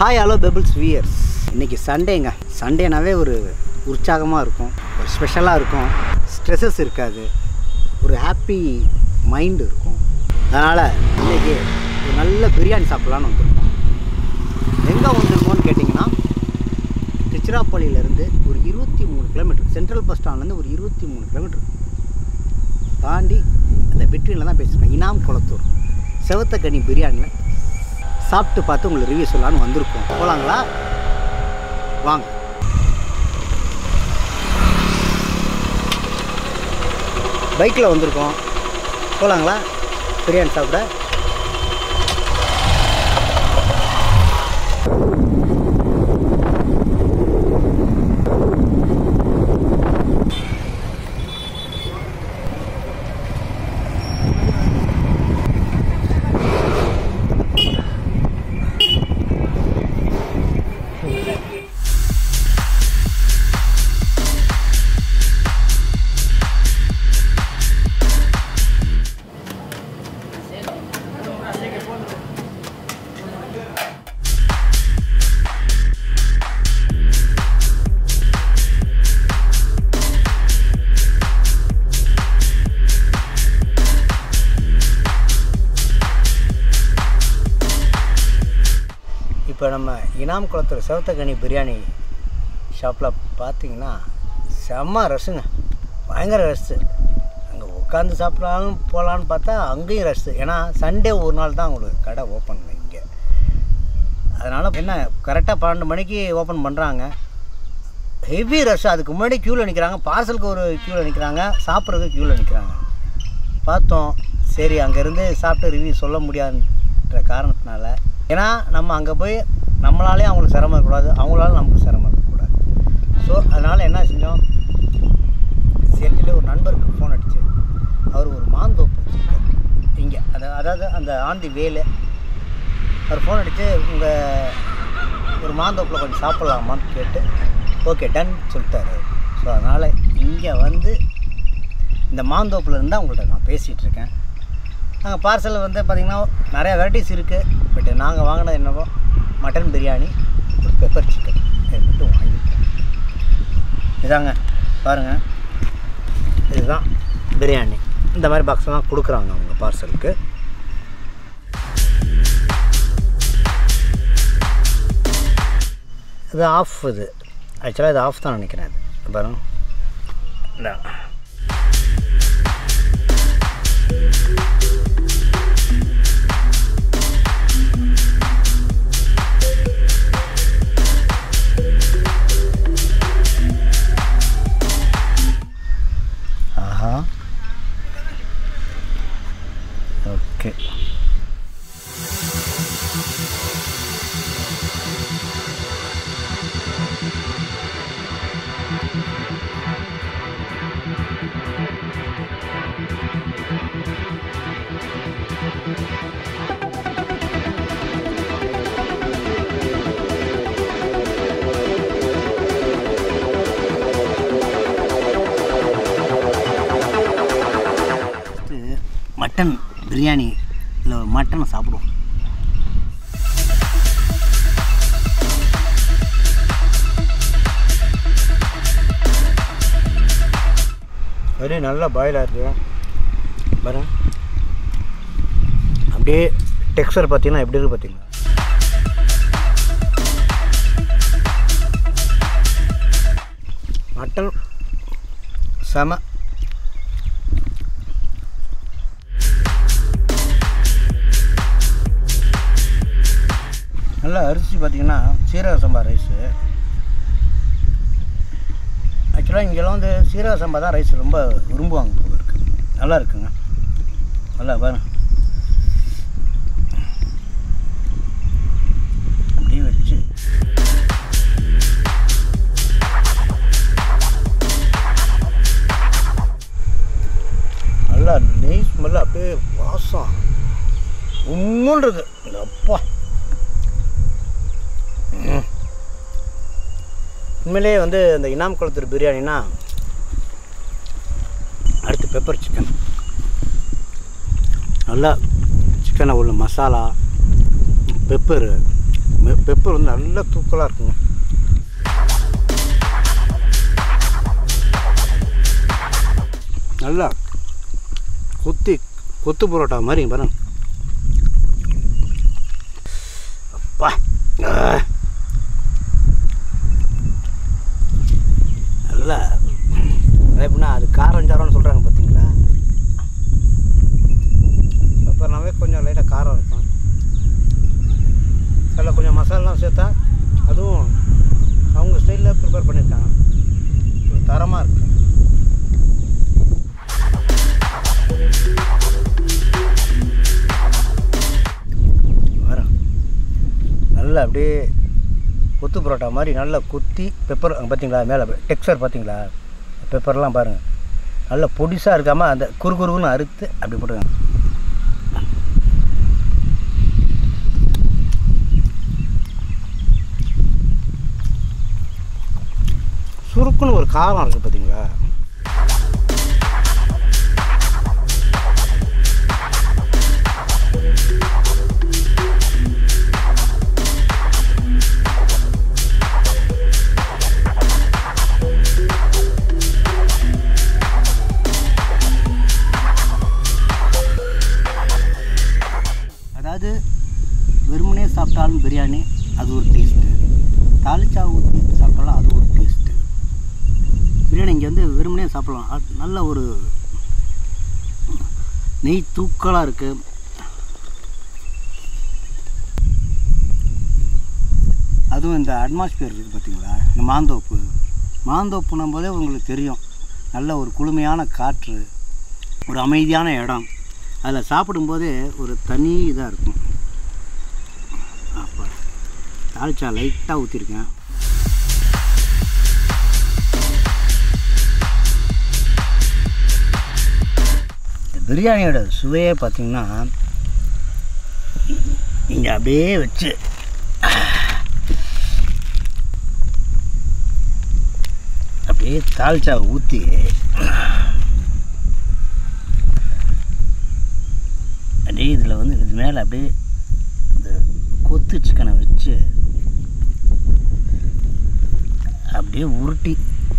Hi hello pebbles wears இன்றைக்கி சண்டேங்க சண்டேனாவே ஒரு உற்சாகமாக இருக்கும் ஒரு ஸ்பெஷலாக இருக்கும் ஸ்ட்ரெஸ்ஸஸ் இருக்காது ஒரு ஹாப்பி மைண்டு இருக்கும் அதனால் இன்றைக்கி ஒரு நல்ல பிரியாணி சாப்பிட்லான்னு வந்திருக்கோம் எங்கே வந்திருக்கோம்னு கேட்டிங்கன்னா திருச்சிராப்பள்ளியிலேருந்து ஒரு இருபத்தி மூணு கிலோமீட்டர் சென்ட்ரல் பஸ் ஸ்டாண்ட்லேருந்து ஒரு இருபத்தி மூணு கிலோமீட்டர் தாண்டி அந்த பிட்வீனில் தான் பேசியிருக்கேன் இனாம் குளத்தூர் செவத்தக்கனி பிரியாணியில் சாப்பிட்டு பார்த்து உங்களுக்கு ரிவ்யூ சொல்லலான்னு வந்திருக்கோம் போகலாங்களா வாங்க பைக்கில் வந்திருக்கோம் போகலாங்களா பிரியாணி சாப்பிட இப்போ நம்ம இனாம் குளத்தூர் செவத்தக்கனி பிரியாணி ஷாப்பில் பார்த்தீங்கன்னா செம்ம ரஷ்ஷுங்க பயங்கர ரஷ்ஷு அங்கே உட்காந்து சாப்பிட்லான்னு போகலான்னு பார்த்தா அங்கேயும் ரஷ்ஷு ஏன்னா சண்டே ஒரு நாள் தான் உங்களுக்கு கடை ஓப்பன் இங்கே அதனால் என்ன கரெக்டாக பன்னெண்டு மணிக்கு ஓப்பன் பண்ணுறாங்க ஹெவி ரஷ் அதுக்கு முன்னாடி க்யூவில் நிற்கிறாங்க பார்சலுக்கு ஒரு க்யூவில் நிற்கிறாங்க சாப்பிட்றதுக்கு க்யூவில் நிற்கிறாங்க பார்த்தோம் சரி அங்கேருந்து சாப்பிட்டு ரிவ்யூ சொல்ல முடியாதுன்ற காரணத்தினால ஏன்னா நம்ம அங்கே போய் நம்மளாலே அவங்களுக்கு சிரமம் இருக்கக்கூடாது அவங்களால நமக்கு சிரமம் இருக்கக்கூடாது ஸோ அதனால் என்ன செஞ்சோம் சரி சொல்லி ஒரு நண்பருக்கு ஃபோன் அடிச்சு அவர் ஒரு மாந்தோப்பு வச்சுருக்காரு இங்கே அது அதாவது அந்த ஆந்தி வேலு அவர் ஃபோன் அடித்து உங்கள் ஒரு மாந்தோப்பில் கொஞ்சம் சாப்பிட்லாமான்னு கேட்டு ஓகே டன் சொல்லிட்டாரு ஸோ அதனால் இங்கே வந்து இந்த மாந்தோப்பில் இருந்தால் உங்கள்கிட்ட நான் பேசிகிட்டு இருக்கேன் நாங்கள் பார்சல் வந்து பார்த்திங்கன்னா நிறையா வெரைட்டிஸ் இருக்குது பட் நாங்கள் வாங்கினது என்னவோ மட்டன் பிரியாணி ஒரு பெப்பர் சிக்கன் இது மட்டும் வாங்கியிருக்கோம் இதாங்க பாருங்கள் இதுதான் பிரியாணி இந்த மாதிரி பாக்ஸ்லாம் கொடுக்குறாங்க அவங்க பார்சலுக்கு இது ஆஃப் இது ஆக்சுவலாக இது ஆஃப் தான் நினைக்கிறேன் இது பாருங்க இந்த ஆஹா ஓகே ஃபஸ்ட்டு மட்டன் பிரியாணி இல்லை ஒரு மட்டனை சாப்பிடுவோம் அப்படியே நல்லா பாயிலாக இருக்கு பாருங்க அப்படியே டெக்ஸ்டர் பார்த்தீங்கன்னா எப்படி இருக்கு பார்த்தீங்களா மட்டன் செம நல்லா அரிசி பார்த்திங்கன்னா சீரக சம்பா ரைஸு ஆக்சுவலாக இங்கெல்லாம் வந்து சீரக சம்பா தான் ரைஸ் ரொம்ப விரும்புவாங்க போல இருக்கு நல்லா இருக்குங்க நல்லா பாருங்க அப்படியே வச்சு நல்லா நெய் ஸ்மெல் அப்படியே வாசம் உம்முன்னு இருக்கு இந்த அப்பா ம். உண்மையிலேயே வந்து இந்த இனாம் குளத்தூர் பிரியாணினா அடுத்து பெப்பர் சிக்கன் நல்லா சிக்கனை உள்ள மசாலா பெப்பரு பெப்பர் வந்து நல்லா தூக்கலாக இருக்குங்க நல்லா கொத்தி கொத்து பரோட்டா மாதிரி இங்க பாருங்க அப்பா ஆ. நல்லா அது எப்படின்னா அது காரம் சாரம்னு சொல்கிறாங்க பார்த்தீங்களா பெப்பர்னாவே கொஞ்சம் லைட்டாக காரம் இருக்கும் அதில் கொஞ்சம் மசாலாலாம் சேர்த்தா அதுவும் அவங்க ஸ்டைலில் ப்ரிப்பேர் பண்ணியிருக்காங்க ஒரு தரமாக இருக்கு வரேன் நல்லா அப்படியே கொத்து பரோட்டா மாதிரி நல்லா குத்தி பெப்பர் அங்கே பார்த்தீங்களா மேலே டெக்ஸ்சர் பார்த்தீங்களா பெப்பர்லாம் பாருங்கள் நல்லா பொடிசாக இருக்காமல் அந்த குறுகுறுன்னு அறுத்து அப்படி போட்டுருக்காங்க சுருக்குன்னு ஒரு காரம் இருக்குது பார்த்தீங்களா அதாவது வெறுமனே சாப்பிட்டாலும் பிரியாணி அது ஒரு டேஸ்ட்டு தாளிச்சா ஊற்றி சாப்பிட்டாலும் அது ஒரு டேஸ்ட்டு பிரியாணி இங்கே வந்து வெறுமனே சாப்பிடலாம் அது நல்ல ஒரு நெய் தூக்கலாக இருக்குது அதுவும் இந்த அட்மாஸ்பியர் இருக்குது பார்த்தீங்களா இந்த மாந்தோப்பு மாந்தோப்புனும் போதே உங்களுக்கு தெரியும் நல்ல ஒரு குளுமையான காற்று ஒரு அமைதியான இடம் அதில் சாப்பிடும்போது ஒரு தனி இதாக இருக்கும் அப்போ தாளிச்சா லைட்டாக ஊற்றிருக்கேன் பிரியாணியோட சுவையே பார்த்தீங்கன்னா நீங்கள் அப்படியே வச்சு அப்படியே தாளிச்சா ஊற்றி அப்படியே இதில் வந்து இது மேலே அப்படியே இந்த கொத்து சிக்கனை வச்சு அப்படியே உருட்டி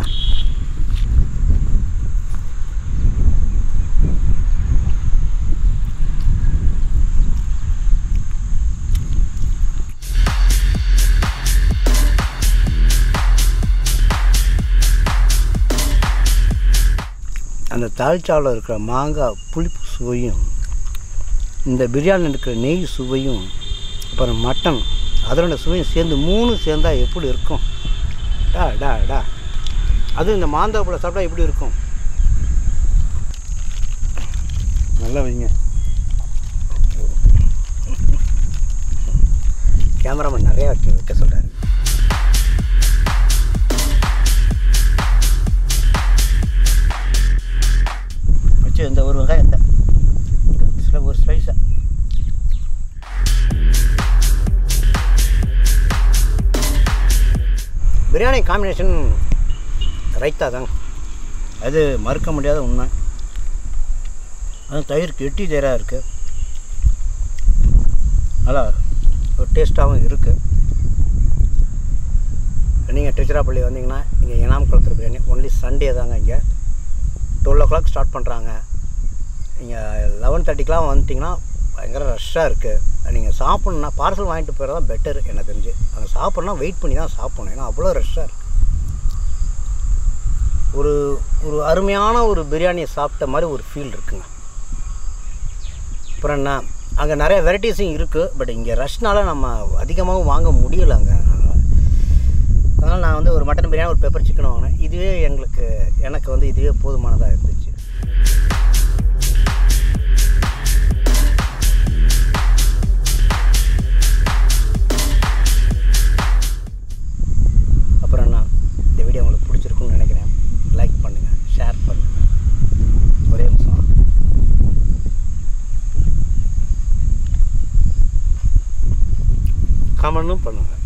அந்த தாழ்ச்சாவில் இருக்கிற மாங்காய் புளிப்பு சுவையும் இந்த பிரியாணியில் இருக்கிற நெய் சுவையும் அப்புறம் மட்டன் அதனோட சுவையும் சேர்ந்து மூணு சேர்ந்தா எப்படி இருக்கும் டா டா டா அதுவும் இந்த மாந்தாப்புல சாப்பிட்டா எப்படி இருக்கும் நல்லா வைங்க கேமராமேன் நிறையா வைக்க வைக்க சொல்கிறாரு வச்சு இந்த ஒரு வெங்காயத்தை சில ஒரு ஸ்லைஸாக பிரியாணி காம்பினேஷன் ரைத்தா தாங்க அது மறுக்க முடியாத உண்மை அது தயிர் கெட்டி தயிராக இருக்குது நல்லா ஒரு டேஸ்ட்டாகவும் இருக்குது நீங்கள் திருச்சிராப்பள்ளி வந்தீங்கன்னா இங்கே இனாம் குளத்தூர் பிரியாணி ஒன்லி சண்டே தாங்க இங்கே டுவெல் ஓ கிளாக் ஸ்டார்ட் பண்ணுறாங்க நீங்கள் லெவன் தேர்ட்டிக்கெலாம் வந்துட்டிங்கன்னா பயங்கர ரஷ்ஷாக இருக்குது நீங்கள் சாப்பிட்ணுன்னா பார்சல் வாங்கிட்டு போகிறது தான் பெட்டர் எனக்கு தெரிஞ்சு அங்கே சாப்பிட்ணுன்னா வெயிட் பண்ணி தான் சாப்பிட்ணும் ஏன்னா அவ்வளோ ரஷ்ஷாக இருக்குது ஒரு ஒரு அருமையான ஒரு பிரியாணியை சாப்பிட்ட மாதிரி ஒரு ஃபீல் இருக்குங்க அப்புறம் என்ன அங்கே நிறைய வெரைட்டிஸும் இருக்குது பட் இங்கே ரஷ்னால நம்ம அதிகமாகவும் வாங்க முடியல அங்கே அதனால் நான் வந்து ஒரு மட்டன் பிரியாணி ஒரு பெப்பர் சிக்கன் வாங்கினேன் இதுவே எங்களுக்கு எனக்கு வந்து இதுவே போதுமானதாக இருந்துச்சு அப்புறம் என்ன இந்த வீடியோ உங்களுக்கு பிடிச்சிருக்குன்னு நினைக்கிறேன் லைக் பண்ணுங்கள் ஷேர் பண்ணுங்கள் ஒரே நிமிஷம் கமெண்ட்டும் பண்ணுங்கள்